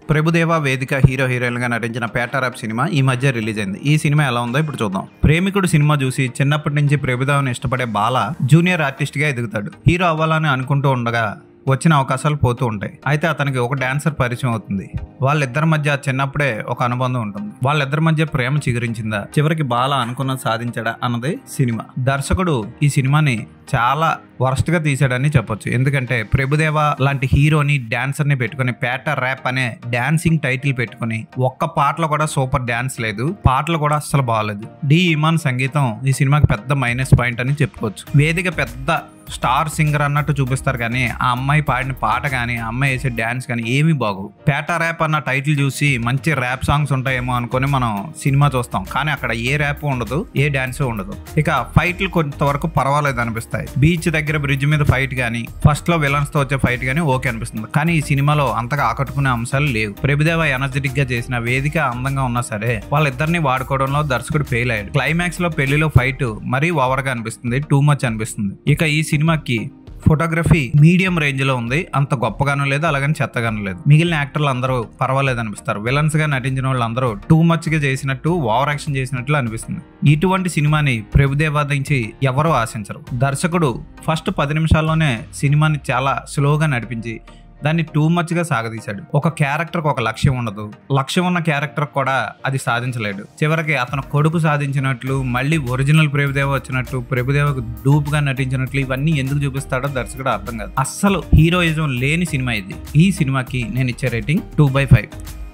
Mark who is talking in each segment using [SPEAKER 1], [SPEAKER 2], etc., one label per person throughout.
[SPEAKER 1] ప్రభుదేవ వేదిక హీరో హీరోయిన్గా నటించిన పేటారాప్ సినిమా ఈ మధ్య రిలీజ్ అయింది ఈ సినిమా ఎలా ఉందో ఇప్పుడు చూద్దాం ప్రేమికుడు సినిమా చూసి చిన్నప్పటి నుంచి ప్రభుదేవను ఇష్టపడే బాల జూనియర్ ఆర్టిస్ట్గా ఎదుగుతాడు హీరో అవ్వాలని అనుకుంటూ ఉండగా వచ్చిన అవకాశాలు పోతూ ఉంటాయి అయితే అతనికి ఒక డాన్సర్ పరిచయం అవుతుంది వాళ్ళిద్దరి మధ్య చిన్నప్పుడే ఒక అనుబంధం ఉంటుంది వాళ్ళిద్దరి మధ్య ప్రేమ చిగురించిందా చివరికి బాల అనుకున్నది సాధించాడా అన్నది సినిమా దర్శకుడు ఈ సినిమాని చాలా వరస్ట్ గా తీసాడని చెప్పొచ్చు ఎందుకంటే ప్రభుదేవ లాంటి హీరోని డాన్సర్ ని పెట్టుకుని పేట ర్యాప్ అనే డాన్సింగ్ టైటిల్ పెట్టుకుని ఒక్క పాటలో కూడా సూపర్ డాన్స్ లేదు పాటలు కూడా అస్సలు బాగాలేదు డి ఇమాన్ సంగీతం ఈ సినిమాకి పెద్ద మైనస్ పాయింట్ అని చెప్పుకోవచ్చు వేదిక పెద్ద స్టార్ సింగర్ అన్నట్టు చూపిస్తారు కానీ ఆ అమ్మాయి పాడిన పాట కానీ ఆ అమ్మాయి వేసే డ్యాన్స్ కానీ ఏమీ బాగోవు పేట ర్యాప్ అన్న టైటిల్ చూసి మంచి ర్యాప్ సాంగ్స్ ఉంటాయేమో అనుకొని మనం సినిమా చూస్తాం కానీ అక్కడ ఏ ర్యాప్ ఉండదు ఏ డ్యాన్స్ ఉండదు ఇక ఫైట్లు కొంతవరకు పర్వాలేదు అనిపిస్తాయి బీచ్ దగ్గర బ్రిడ్జ్ మీద ఫైట్ కానీ ఫస్ట్ లో విలన్స్ తో వచ్చే ఫైట్ కానీ ఓకే అనిపిస్తుంది కానీ ఈ సినిమాలో అంతగా ఆకట్టుకునే అంశాలు లేవు ప్రభుదేవ ఎనర్జెటిక్ గా చేసిన వేదిక అందంగా ఉన్నా సరే వాళ్ళిద్దరిని వాడుకోవడంలో దర్శకుడు ఫెయిల్ అయ్యాడు క్లైమాక్స్ లో పెళ్లిలో ఫైట్ మరీ ఓవర్ గా అనిపిస్తుంది టూ మచ్ అనిపిస్తుంది ఇక ఈ సినిమాకి ఫోటోగ్రఫీ మీడియం రేంజ్ లో ఉంది అంత గొప్పగాను లేదు అలాగని చెత్తగాను లేదు మిగిలిన యాక్టర్లు అందరూ పర్వాలేదు అనిపిస్తారు విలన్స్ గా నటించిన వాళ్ళందరూ టూ మచ్ గా చేసినట్టు ఓవర్ యాక్షన్ చేసినట్లు అనిపిస్తుంది ఇటువంటి సినిమాని ప్రభుదేవా నుంచి ఎవరూ ఆశించరు దర్శకుడు ఫస్ట్ పది నిమిషాల్లోనే సినిమాని చాలా స్లోగా నడిపించి దాన్ని టూ మచ్ గా సాగదీశాడు ఒక క్యారెక్టర్ ఒక లక్ష్యం ఉండదు లక్ష్యం ఉన్న క్యారెక్టర్ కూడా అది సాధించలేడు చివరికి అతను కొడుకు సాధించినట్లు మళ్ళీ ఒరిజినల్ ప్రభుదేవ వచ్చినట్టు ప్రభుదేవకు డూప్ గా నటించినట్లు ఇవన్నీ ఎందుకు చూపిస్తాడో దర్శకుడు అర్థం కాదు అస్సలు హీరోయిజం లేని సినిమా ఇది ఈ సినిమాకి నేను ఇచ్చే రేటింగ్ టూ బై ఫైవ్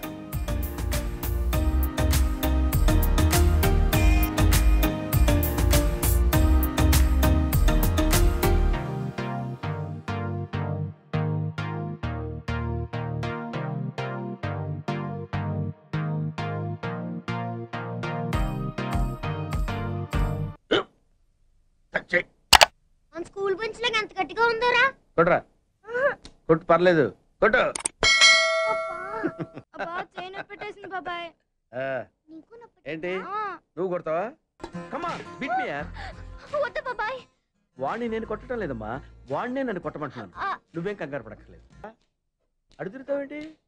[SPEAKER 2] మన స్కూల్ బెంచ్ లాగా ఎంత గట్టిగా ఉందోరా
[SPEAKER 3] కొట్రా కొట్టు పర్లేదు కొట్టు
[SPEAKER 2] అబ్బా చైన్ పెట్టేసింది బాబాయ్
[SPEAKER 3] ఆ,
[SPEAKER 2] నీకు నొప్పి
[SPEAKER 3] ఏంటి
[SPEAKER 2] ఆ,
[SPEAKER 3] నువ్వు కొడతావా కమా బిట్ మీ యార్
[SPEAKER 2] వద్దు బాబాయ్
[SPEAKER 3] వాడిని నేను కొట్టడం లేదమ్మా వాడినే నన్ను కొట్టమంటున్నాను
[SPEAKER 2] ఆ,
[SPEAKER 3] నువ్వేం కంగారు పడక్కర్లేదు అడుగుతావేంటి